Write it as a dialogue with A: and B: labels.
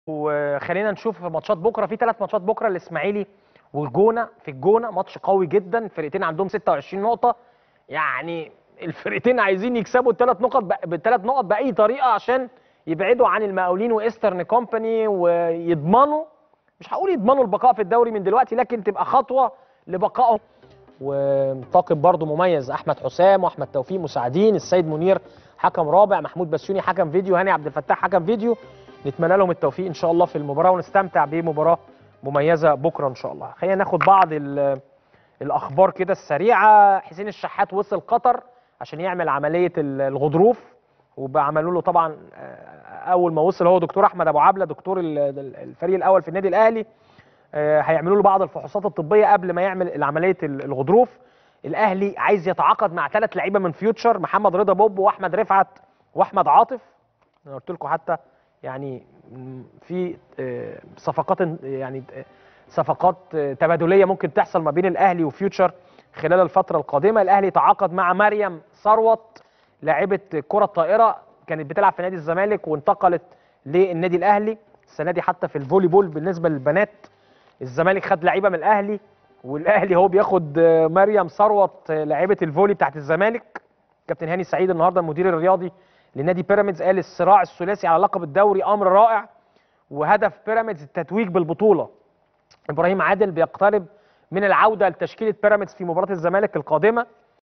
A: وخلينا نشوف ماتشات بكره في ثلاث ماتشات بكره الاسماعيلي والجونه في الجونه ماتش قوي جدا الفرقتين عندهم 26 نقطه يعني الفرقتين عايزين يكسبوا الثلاث نقط بالثلاث نقط باي طريقه عشان يبعدوا عن المقاولين وايسترن كومباني ويضمنوا مش هقول يضمنوا البقاء في الدوري من دلوقتي لكن تبقى خطوه لبقائهم وطاقم برضو مميز احمد حسام واحمد توفيق مساعدين السيد منير حكم رابع محمود بسيوني حكم فيديو هاني عبد الفتاح حكم فيديو نتمنى لهم التوفيق ان شاء الله في المباراه ونستمتع بمباراه مميزه بكره ان شاء الله خلينا ناخد بعض الاخبار كده السريعه حسين الشحات وصل قطر عشان يعمل عمليه الغضروف وعملوا له طبعا اول ما وصل هو دكتور احمد ابو عبله دكتور الفريق الاول في النادي الاهلي هيعملوا له بعض الفحوصات الطبيه قبل ما يعمل عمليه الغضروف الاهلي عايز يتعاقد مع ثلاث لعيبه من فيوتشر محمد رضا بوب واحمد رفعت واحمد عاطف انا قلت لكم حتى يعني في صفقات يعني صفقات تبادليه ممكن تحصل ما بين الاهلي وفيوتشر خلال الفتره القادمه الاهلي تعاقد مع مريم ثروت لاعبه كره الطائره كانت بتلعب في نادي الزمالك وانتقلت للنادي الاهلي السنه دي حتى في الفولي بول بالنسبه للبنات الزمالك خد لعيبه من الاهلي والاهلي هو بياخد مريم ثروت لاعبه الفولي بتاعت الزمالك كابتن هاني سعيد النهارده المدير الرياضي لنادي بيراميدز قال الصراع الثلاثي على لقب الدوري امر رائع وهدف بيراميدز التتويج بالبطوله ابراهيم عادل بيقترب من العوده لتشكيله بيراميدز في مباراه الزمالك القادمه